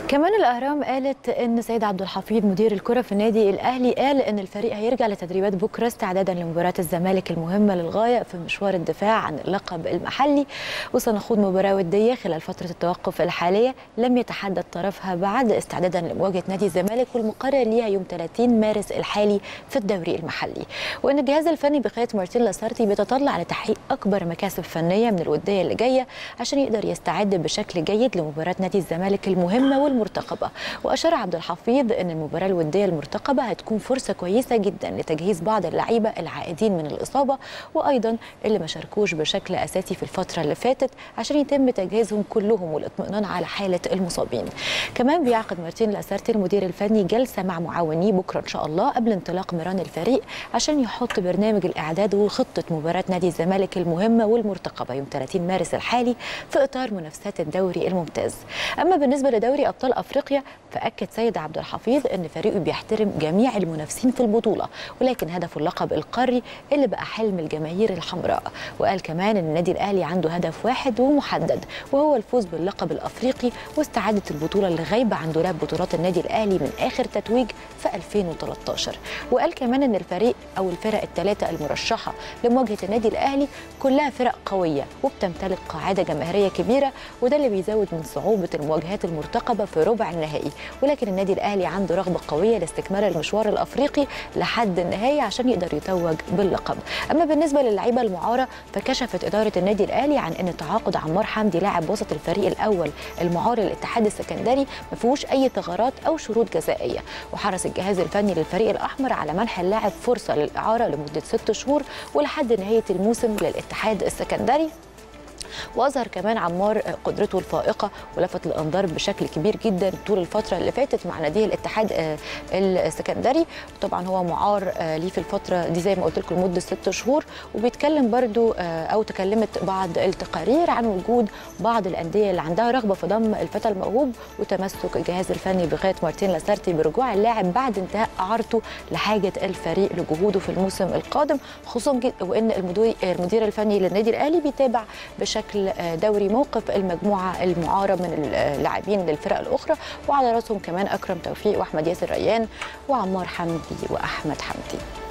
كمان الاهرام قالت ان سيد عبد الحفيظ مدير الكره في النادي الاهلي قال ان الفريق هيرجع لتدريبات بكره استعدادا لمباراه الزمالك المهمه للغايه في مشوار الدفاع عن اللقب المحلي وسنخوض مباراه وديه خلال فتره التوقف الحاليه لم يتحدد طرفها بعد استعدادا لمواجهه نادي الزمالك والمقرر ليها يوم 30 مارس الحالي في الدوري المحلي وان الجهاز الفني بقياده مارتين لاسارتي بيتطلع لتحقيق اكبر مكاسب فنيه من الوديه اللي جايه عشان يقدر يستعد بشكل جيد لمباراه نادي الزمالك المهمه والمرتقبه واشار عبد الحفيظ ان المباراه الوديه المرتقبه هتكون فرصه كويسه جدا لتجهيز بعض اللعيبه العائدين من الاصابه وايضا اللي ما شاركوش بشكل اساسي في الفتره اللي فاتت عشان يتم تجهيزهم كلهم والاطمئنان على حاله المصابين كمان بيعقد مارتين لاسارتي المدير الفني جلسه مع معاونيه بكره ان شاء الله قبل انطلاق ميران الفريق عشان يحط برنامج الاعداد وخطه مباراه نادي الزمالك المهمه والمرتقبه يوم 30 مارس الحالي في اطار منافسات الدوري الممتاز اما بالنسبه لدوري ابطال افريقيا فاكد سيد عبد الحفيظ ان فريقه بيحترم جميع المنافسين في البطوله ولكن هدفه اللقب القاري اللي بقى حلم الجماهير الحمراء وقال كمان ان النادي الاهلي عنده هدف واحد ومحدد وهو الفوز باللقب الافريقي واستعاده البطوله اللي غايبه عن دولاب بطولات النادي الاهلي من اخر تتويج في 2013 وقال كمان ان الفريق او الفرق الثلاثه المرشحه لمواجهه النادي الاهلي كلها فرق قويه وبتمتلك قاعده جماهيريه كبيره وده اللي بيزود من صعوبه المواجهات المرتقبه في ربع النهائي ولكن النادي الاهلي عنده رغبه قويه لاستكمال المشوار الافريقي لحد النهايه عشان يقدر يتوج باللقب اما بالنسبه للعيبه المعاره فكشفت اداره النادي الاهلي عن ان تعاقد عمار حمدي لاعب وسط الفريق الاول المعار للاتحاد السكندري ما فيهوش اي ثغرات او شروط جزائيه وحرص الجهاز الفني للفريق الاحمر على منح اللاعب فرصه للاعاره لمده ست شهور ولحد نهايه الموسم للاتحاد السكندري واظهر كمان عمار قدرته الفائقه ولفت الانظار بشكل كبير جدا طول الفتره اللي فاتت مع نادي الاتحاد السكندري طبعا هو معار ليه في الفتره دي زي ما قلت لكم لمده ست شهور وبيتكلم برده او تكلمت بعض التقارير عن وجود بعض الانديه اللي عندها رغبه في ضم الفتى الموهوب وتمسك الجهاز الفني بقياده مارتين لاسارتي برجوع اللاعب بعد انتهاء اعارته لحاجه الفريق لجهوده في الموسم القادم خصوصا وان المدير الفني للنادي الاهلي بيتابع بشكل بشكل دوري موقف المجموعه المعاره من اللاعبين للفرق الاخرى وعلى راسهم كمان اكرم توفيق واحمد ياسر ريان وعمار حمدي واحمد حمدي